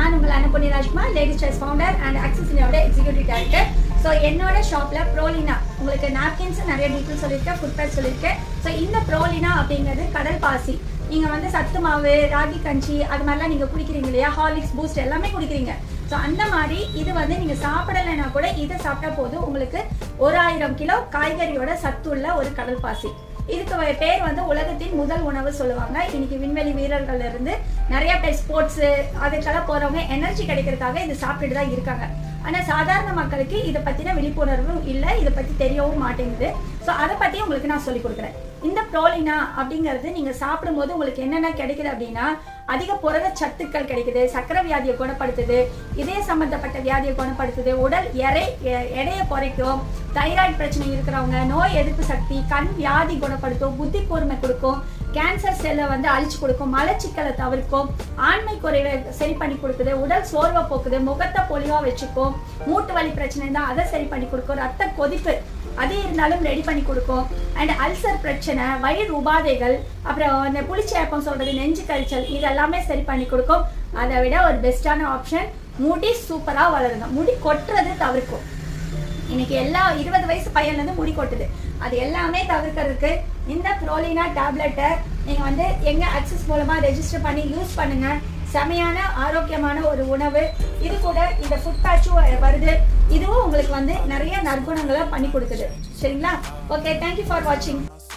நான் உங்கள் Annapunni Rajkumar Ladies Choice founder and Access இந்தியாவோட எக்ஸிக்யூட்டிவ் டேரக்டர் ஸோ என்னோட ஷாப்ல ப்ரோலினா உங்களுக்கு நாப்கின்ஸ் நிறைய டீட்டெயில் சொல்லியிருக்கேன் ஃபுட் பேட் சொல்லியிருக்கேன் ஸோ இந்த ப்ரோலினா அப்படிங்கிறது கடல் பாசி நீங்க வந்து சத்து மாவு ராகி கஞ்சி அது மாதிரிலாம் நீங்க குடிக்கிறீங்க இல்லையா ஹார்லிக்ஸ் பூஸ்ட் எல்லாமே குடிக்கிறீங்க ஸோ அந்த மாதிரி இது வந்து நீங்க சாப்பிடலைன்னா கூட இதை சாப்பிட்டா போதும் உங்களுக்கு ஒரு ஆயிரம் கிலோ காய்கறியோட சத்துள்ள ஒரு கடல் பாசி இதுக்கு வ- பேர் வந்து உலகத்தின் முதல் உணவு சொல்லுவாங்க இன்னைக்கு விண்வெளி வீரர்கள்ல இருந்து நிறைய பேர் ஸ்போர்ட்ஸ் அதுக்கெல்லாம் போறவங்க எனர்ஜி கிடைக்கிறதுக்காக இது சாப்பிட்டுட்டு தான் இருக்காங்க ஆனா சாதாரண மக்களுக்கு இதை பத்தின விழிப்புணர்வும் இல்லை இதை பத்தி தெரியவும் மாட்டேங்குது ஸோ அதை பத்தி உங்களுக்கு நான் சொல்லி கொடுக்குறேன் இந்த ப்ரோலினா அப்படிங்கிறது நீங்க சாப்பிடும்போது உங்களுக்கு என்னென்ன கிடைக்குது அப்படின்னா அதிக புரத சத்துக்கள் கிடைக்குது சக்கரை வியாதியை குணப்படுத்துது இதய சம்பந்தப்பட்ட வியாதியை குணப்படுத்துது உடல் எடை எ- எடையை குறைக்கும் தைராய்டு பிரச்சனை இருக்கிறவங்க நோய் எதிர்ப்பு சக்தி கண் வியாதி குணப்படுத்தும் புத்தி கூர்மை கொடுக்கும் கேன்சர் செல்லை வந்து அழிச்சு கொடுக்கும் மலச்சிக்கலை தவிர்க்கும் ஆண்மை குறைவை சரி பண்ணி கொடுக்குது உடல் சோர்வை போக்குது முகத்தை பொலிவா வச்சுக்கும் மூட்டு வலி பிரச்சனை தான் அதை சரி பண்ணி கொடுக்கும் ரத்த கொதிப்பு அது இருந்தாலும் ரெடி பண்ணி கொடுக்கும் அண்ட் அல்சர் பிரச்சனை வயிறு உபாதைகள் அப்புறம் இந்த புளிச்சேப்பம் சொல்றது நெஞ்சு கரிச்சல் இதெல்லாமே சரி பண்ணி கொடுக்கும் அதை விட ஒரு பெஸ்டான ஆப்ஷன் முடி சூப்பரா வளருங்க முடி கொட்டுறது தவிர்க்கும் இன்னைக்கு எல்லா இருபது வயசு பையன்ல இருந்து முடி கொட்டுது அது எல்லாமே தவிர்க்கிறதுக்கு இந்த ப்ரோலினா டேப்லெட்டை நீங்க வந்து எங்க அக்சஸ் மூலமா ரெஜிஸ்டர் பண்ணி யூஸ் பண்ணுங்க செமையான ஆரோக்கியமான ஒரு உணவு இது கூட இந்த ஃபுட் பேட்சும் வருது இதுவும் உங்களுக்கு வந்து நிறைய நற்குணங்களை பண்ணி கொடுக்குது சரிங்களா ஓகே தேங்க்யூ ஃபார் வாட்சிங்